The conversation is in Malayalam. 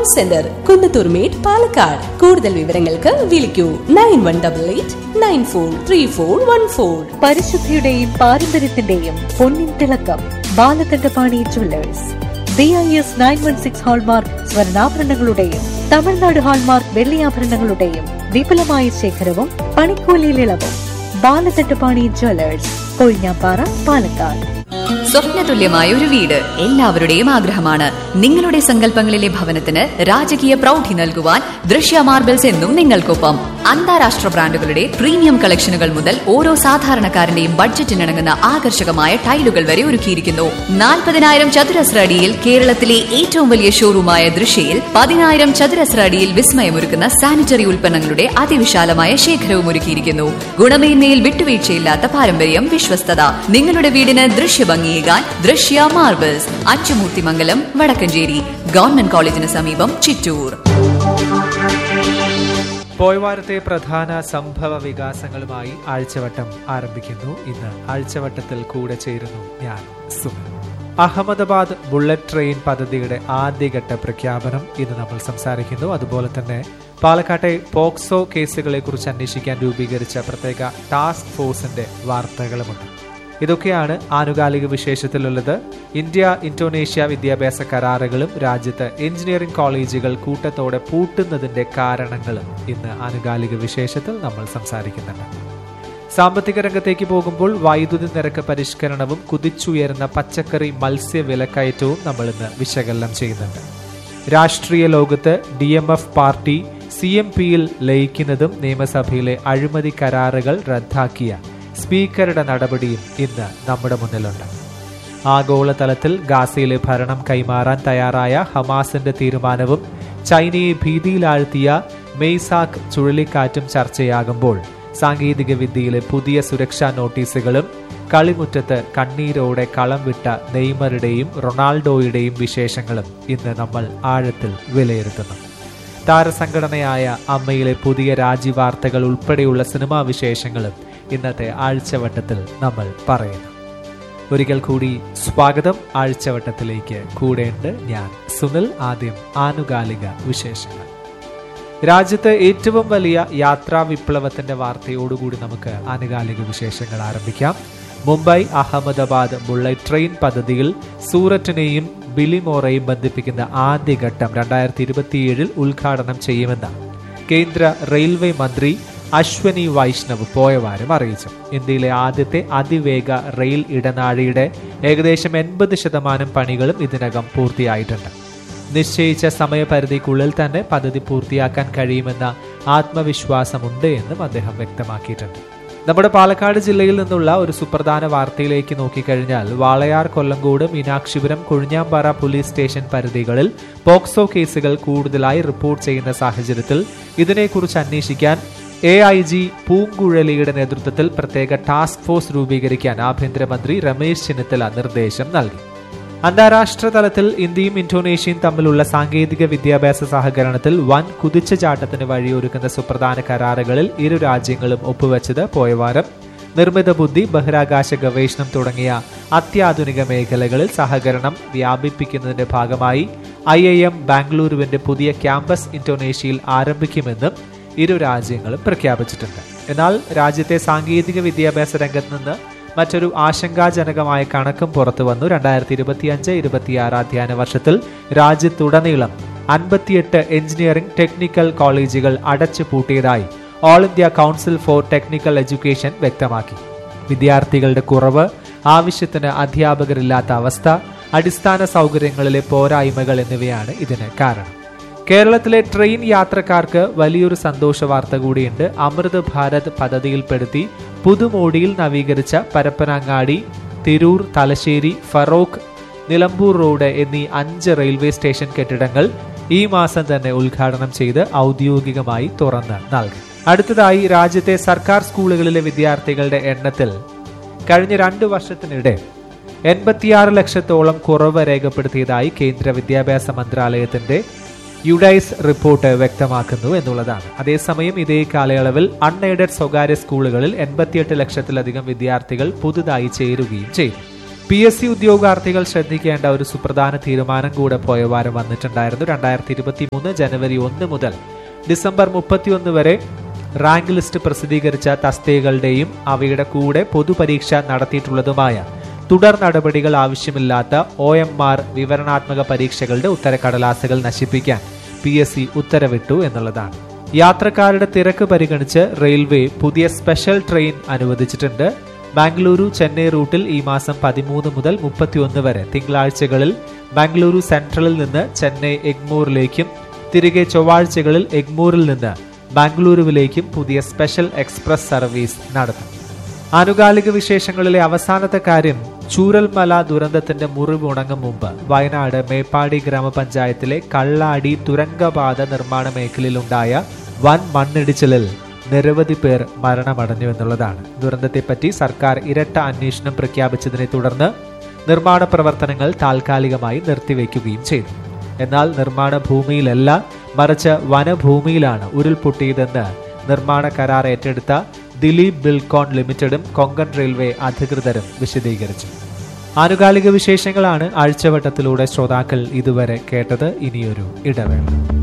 സെന്റർ കുന്നത്തൂർ മേട് പാലക്കാട് കൂടുതൽ വിവരങ്ങൾക്ക് വിളിക്കൂ nine one double eight nine four three four one four പരിശുദ്ധിയുടെയും പാരമ്പര്യത്തിന്റെയും പൊന്നിൻ തിളക്കം Balakandapani jewellers B I S nine one six hallmark സ്വർണ്ണാഭരണങ്ങളുടെയും തമിഴ്നാട് ഹാൾമാർക്ക് വെള്ളിയാഭരണങ്ങളുടെയും വിപുലമായ ശേഖരവും പണിക്കൂലിയിൽ ഇളവും ബാലകണ്ഠപാണി ജുവല്ലേഴ്സ് കൊഴിഞ്ഞാപ്പാറ പാലക്കാട് സ്വപ്നതുല്യമായ ഒരു വീട് എല്ലാവരുടെയും ആഗ്രഹമാണ് നിങ്ങളുടെ സങ്കല്പങ്ങളിലെ ഭവനത്തിന് രാജകീയ പ്രൗഢി നൽകുവാൻ ദൃശ്യ മാർബിൾസ് എന്നും നിങ്ങൾക്കൊപ്പം അന്താരാഷ്ട്ര ബ്രാൻഡുകളുടെ പ്രീമിയം കളക്ഷനുകൾ മുതൽ ഓരോ സാധാരണക്കാരന്റെയും ബഡ്ജറ്റിനിണങ്ങുന്ന ആകർഷകമായ ടൈലുകൾ വരെ ഒരുക്കിയിരിക്കുന്നു നാൽപ്പതിനായിരം ചതുരശ്ര അടിയിൽ കേരളത്തിലെ ഏറ്റവും വലിയ ഷോറൂമായ ദൃശ്യയിൽ പതിനായിരം ചതുരശ്ര അടിയിൽ വിസ്മയമൊരുക്കുന്ന സാനിറ്ററി ഉൽപ്പന്നങ്ങളുടെ അതിവിശാലമായ ശേഖരവും ഒരുക്കിയിരിക്കുന്നു ഗുണമേന്മയിൽ വിട്ടുവീഴ്ചയില്ലാത്ത പാരമ്പര്യം വിശ്വസ്തത നിങ്ങളുടെ വീടിന് ദൃശ്യഭംഗിയേകാൻ ദൃശ്യ മാർബിൾസ് അച്ചുമൂർത്തിമംഗലം വടക്കഞ്ചേരി ഗവൺമെന്റ് കോളേജിന് സമീപം ചിറ്റൂർ പോയവാരത്തെ പ്രധാന സംഭവ വികാസങ്ങളുമായി ആഴ്ചവട്ടം ആരംഭിക്കുന്നു ഇന്ന് ആഴ്ചവട്ടത്തിൽ കൂടെ ചേരുന്നു ഞാൻ സുമൻ അഹമ്മദാബാദ് ബുള്ളറ്റ് ട്രെയിൻ പദ്ധതിയുടെ ആദ്യഘട്ട പ്രഖ്യാപനം ഇന്ന് നമ്മൾ സംസാരിക്കുന്നു അതുപോലെ തന്നെ പാലക്കാട്ടെ പോക്സോ കേസുകളെ കുറിച്ച് അന്വേഷിക്കാൻ രൂപീകരിച്ച പ്രത്യേക ടാസ്ക് ഫോഴ്സിന്റെ വാർത്തകളുമുണ്ട് ഇതൊക്കെയാണ് ആനുകാലിക വിശേഷത്തിലുള്ളത് ഇന്ത്യ ഇന്തോനേഷ്യ വിദ്യാഭ്യാസ കരാറുകളും രാജ്യത്ത് എഞ്ചിനീയറിംഗ് കോളേജുകൾ കൂട്ടത്തോടെ പൂട്ടുന്നതിന്റെ കാരണങ്ങളും ഇന്ന് ആനുകാലിക വിശേഷത്തിൽ നമ്മൾ സംസാരിക്കുന്നുണ്ട് സാമ്പത്തിക രംഗത്തേക്ക് പോകുമ്പോൾ വൈദ്യുതി നിരക്ക് പരിഷ്കരണവും കുതിച്ചുയരുന്ന പച്ചക്കറി മത്സ്യ വിലക്കയറ്റവും നമ്മൾ ഇന്ന് വിശകലനം ചെയ്യുന്നുണ്ട് രാഷ്ട്രീയ ലോകത്ത് D M F party C M പിയിൽ ലയിക്കുന്നതും നിയമസഭയിലെ അഴിമതി കരാറുകൾ റദ്ദാക്കിയ സ്പീക്കറുടെ നടപടിയും ഇന്ന് നമ്മുടെ മുന്നിലുണ്ട് ആഗോളതലത്തിൽ ഗാസയിലെ ഭരണം കൈമാറാൻ തയ്യാറായ ഹമാസിന്റെ തീരുമാനവും ചൈനയെ ഭീതിയിലാഴ്ത്തിയ മെയ്സാക്ക് ചുഴലിക്കാറ്റും ചർച്ചയാകുമ്പോൾ സാങ്കേതിക വിദ്യയിലെ പുതിയ സുരക്ഷാ നോട്ടീസുകളും കളിമുറ്റത്ത് കണ്ണീരോടെ കളം വിട്ട നെയ്മറുടെയും റൊണാൾഡോയുടെയും വിശേഷങ്ങളും ഇന്ന് നമ്മൾ ആഴത്തിൽ വിലയിരുത്തുന്നു താരസംഘടനയായ അമ്മയിലെ പുതിയ രാജ്യവാർത്തകൾ ഉൾപ്പെടെയുള്ള സിനിമാ വിശേഷങ്ങളും ഇന്നത്തെ ആഴ്ചവട്ടത്തിൽ നമ്മൾ പറയുന്നു ഒരിക്കൽ കൂടി സ്വാഗതം ആഴ്ചവട്ടത്തിലേക്ക് കൂടെയുണ്ട് ഞാൻ സുനിൽ ആദ്യം ആനുകാലിക വിശേഷങ്ങൾ രാജ്യത്ത് ഏറ്റവും വലിയ യാത്രാ വിപ്ലവത്തിന്റെ വാർത്തയോടുകൂടി നമുക്ക് ആനുകാലിക വിശേഷങ്ങൾ ആരംഭിക്കാം മുംബൈ അഹമ്മദാബാദ് ബുള്ളറ്റ് ട്രെയിൻ പദ്ധതിയിൽ സൂററ്റിനെയും ബിലിമോറയും ബന്ധിപ്പിക്കുന്ന ആദ്യഘട്ടം രണ്ടായിരത്തി ഇരുപത്തിയേഴിൽ ഉദ്ഘാടനം ചെയ്യുമെന്ന് കേന്ദ്ര റെയിൽവേ മന്ത്രി അശ്വനി വൈഷ്ണവ് പോയവാരം അറിയിച്ചു ഇന്ത്യയിലെ ആദ്യത്തെ അതിവേഗ റെയിൽ ഇടനാഴിയുടെ ഏകദേശം എൺപത് ശതമാനം പണികളും ഇതിനകം പൂർത്തിയായിട്ടുണ്ട് നിശ്ചയിച്ച സമയപരിധിക്കുള്ളിൽ തന്നെ പദ്ധതി പൂർത്തിയാക്കാൻ കഴിയുമെന്ന ആത്മവിശ്വാസമുണ്ട് എന്നും അദ്ദേഹം വ്യക്തമാക്കിയിട്ടുണ്ട് നമ്മുടെ പാലക്കാട് ജില്ലയിൽ നിന്നുള്ള ഒരു സുപ്രധാന വാർത്തയിലേക്ക് നോക്കിക്കഴിഞ്ഞാൽ വാളയാർ കൊല്ലങ്കോട് മീനാക്ഷിപുരം കൊഴിഞ്ഞാമ്പാറ പോലീസ് സ്റ്റേഷൻ പരിധികളിൽ പോക്സോ കേസുകൾ കൂടുതലായി റിപ്പോർട്ട് ചെയ്യുന്ന സാഹചര്യത്തിൽ ഇതിനെക്കുറിച്ച് അന്വേഷിക്കാൻ എ ഐ ജി പൂങ്കുഴലിയുടെ നേതൃത്വത്തിൽ പ്രത്യേക ടാസ്ക് ഫോഴ്സ് രൂപീകരിക്കാൻ ആഭ്യന്തരമന്ത്രി രമേശ് ചെന്നിത്തല നിർദ്ദേശം നൽകി അന്താരാഷ്ട്ര തലത്തിൽ ഇന്ത്യയും ഇന്തോനേഷ്യയും തമ്മിലുള്ള സാങ്കേതിക വിദ്യാഭ്യാസ സഹകരണത്തിൽ വൻ കുതിച്ചുചാട്ടത്തിന് വഴിയൊരുക്കുന്ന സുപ്രധാന കരാറുകളിൽ ഇരു രാജ്യങ്ങളും ഒപ്പുവെച്ചത് പോയവാരം നിർമ്മിത ബുദ്ധി ബഹിരാകാശ ഗവേഷണം തുടങ്ങിയ അത്യാധുനിക മേഖലകളിൽ സഹകരണം വ്യാപിപ്പിക്കുന്നതിന്റെ ഭാഗമായി ഐ ഐ എം ബാംഗ്ലൂരുവിന്റെ പുതിയ ക്യാമ്പസ് ഇന്തോനേഷ്യയിൽ ആരംഭിക്കുമെന്നും ഇരു രാജ്യങ്ങളും പ്രഖ്യാപിച്ചിട്ടുണ്ട് എന്നാൽ രാജ്യത്തെ സാങ്കേതിക വിദ്യാഭ്യാസ രംഗത്ത് നിന്ന് മറ്റൊരു ആശങ്കാജനകമായ കണക്കും പുറത്തു വന്നു രണ്ടായിരത്തി ഇരുപത്തിയഞ്ച് ഇരുപത്തിയാറ് അധ്യയന വർഷത്തിൽ രാജ്യത്തുടനീളം അൻപത്തിയെട്ട് എഞ്ചിനീയറിംഗ് ടെക്നിക്കൽ കോളേജുകൾ അടച്ചു പൂട്ടിയതായി all India council for technical education വ്യക്തമാക്കി വിദ്യാർത്ഥികളുടെ കുറവ് ആവശ്യത്തിന് അധ്യാപകരില്ലാത്ത അവസ്ഥ അടിസ്ഥാന സൗകര്യങ്ങളിലെ പോരായ്മകൾ എന്നിവയാണ് ഇതിന് കാരണം കേരളത്തിലെ ട്രെയിൻ യാത്രക്കാർക്ക് വലിയൊരു സന്തോഷ വാർത്ത കൂടിയുണ്ട് അമൃത് ഭാരത് പദ്ധതിയിൽപ്പെടുത്തി പുതുമോടിയിൽ നവീകരിച്ച പരപ്പനങ്ങാടി തിരൂർ തലശ്ശേരി ഫറോക്ക് നിലമ്പൂർ റോഡ് എന്നീ അഞ്ച് റെയിൽവേ സ്റ്റേഷൻ കെട്ടിടങ്ങൾ ഈ മാസം തന്നെ ഉദ്ഘാടനം ചെയ്ത് ഔദ്യോഗികമായി തുറന്ന് നൽകി അടുത്തതായി രാജ്യത്തെ സർക്കാർ സ്കൂളുകളിലെ വിദ്യാർത്ഥികളുടെ എണ്ണത്തിൽ കഴിഞ്ഞ രണ്ടു വർഷത്തിനിടെ എൺപത്തിയാറ് ലക്ഷത്തോളം കുറവ് രേഖപ്പെടുത്തിയതായി കേന്ദ്ര വിദ്യാഭ്യാസ മന്ത്രാലയത്തിന്റെ യുഡൈസ് റിപ്പോർട്ട് വ്യക്തമാക്കുന്നു എന്നുള്ളതാണ് അതേസമയം ഇതേ കാലയളവിൽ അൺഎയ്ഡഡ് സ്വകാര്യ സ്കൂളുകളിൽ എൺപത്തിയെട്ട് ലക്ഷത്തിലധികം വിദ്യാർത്ഥികൾ പുതുതായി ചേരുകയും ചെയ്തു പി എസ് സി ഉദ്യോഗാർത്ഥികൾ ശ്രദ്ധിക്കേണ്ട ഒരു സുപ്രധാന തീരുമാനം കൂടെ പോയ വാരം വന്നിട്ടുണ്ടായിരുന്നു രണ്ടായിരത്തി ഇരുപത്തി മൂന്ന് ജനുവരി ഒന്ന് മുതൽ ഡിസംബർ മുപ്പത്തിയൊന്ന് വരെ റാങ്ക് ലിസ്റ്റ് പ്രസിദ്ധീകരിച്ച തസ്തികകളുടെയും അവയുടെ കൂടെ പൊതുപരീക്ഷ നടത്തിയിട്ടുള്ളതുമായ തുടർ നടപടികൾ ആവശ്യമില്ലാത്ത ഒ എം ആർ വിവരണാത്മക പരീക്ഷകളുടെ ഉത്തരക്കടലാസുകൾ നശിപ്പിക്കാൻ പി എസ് സി ഉത്തരവിട്ടു എന്നുള്ളതാണ് യാത്രക്കാരുടെ തിരക്ക് പരിഗണിച്ച് റെയിൽവേ പുതിയ സ്പെഷ്യൽ ട്രെയിൻ അനുവദിച്ചിട്ടുണ്ട് ബാംഗ്ലൂരു ചെന്നൈ റൂട്ടിൽ ഈ മാസം പതിമൂന്ന് മുതൽ മുപ്പത്തിയൊന്ന് വരെ തിങ്കളാഴ്ചകളിൽ ബാംഗ്ലൂരു സെൻട്രലിൽ നിന്ന് ചെന്നൈ എഗ്മൂറിലേക്കും തിരികെ ചൊവ്വാഴ്ചകളിൽ എഗ്മൂറിൽ നിന്ന് ബാംഗ്ലൂരുവിലേക്കും പുതിയ സ്പെഷ്യൽ എക്സ്പ്രസ് സർവീസ് നടത്തും ആനുകാലിക വിശേഷങ്ങളിലെ അവസാനത്തെ കാര്യം ചൂരൽമല ദുരന്തത്തിന്റെ മുറിവ് ഉണങ്ങും മുമ്പ് വയനാട് മേപ്പാടി ഗ്രാമപഞ്ചായത്തിലെ കള്ളാടി തുരങ്കപാത നിർമ്മാണ മേഖലയിലുണ്ടായ വൻ മണ്ണിടിച്ചിലിൽ നിരവധി പേർ മരണമടഞ്ഞു എന്നുള്ളതാണ് ദുരന്തത്തെപ്പറ്റി സർക്കാർ ഇരട്ട അന്വേഷണം പ്രഖ്യാപിച്ചതിനെ തുടർന്ന് നിർമ്മാണ പ്രവർത്തനങ്ങൾ താൽക്കാലികമായി നിർത്തിവെക്കുകയും ചെയ്തു എന്നാൽ നിർമ്മാണ ഭൂമിയിലല്ല മറിച്ച് വനഭൂമിയിലാണ് ഉരുൾപൊട്ടിയതെന്ന് നിർമ്മാണ കരാർ ഏറ്റെടുത്ത ദിലീപ് ബിൽകോൺ ലിമിറ്റഡും കൊങ്കൺ റെയിൽവേ അധികൃതരും വിശദീകരിച്ചു ആനുകാലിക വിശേഷങ്ങളാണ് ആഴ്ചവട്ടത്തിലൂടെ ശ്രോതാക്കൾ ഇതുവരെ കേട്ടത് ഇനിയൊരു ഇടവേള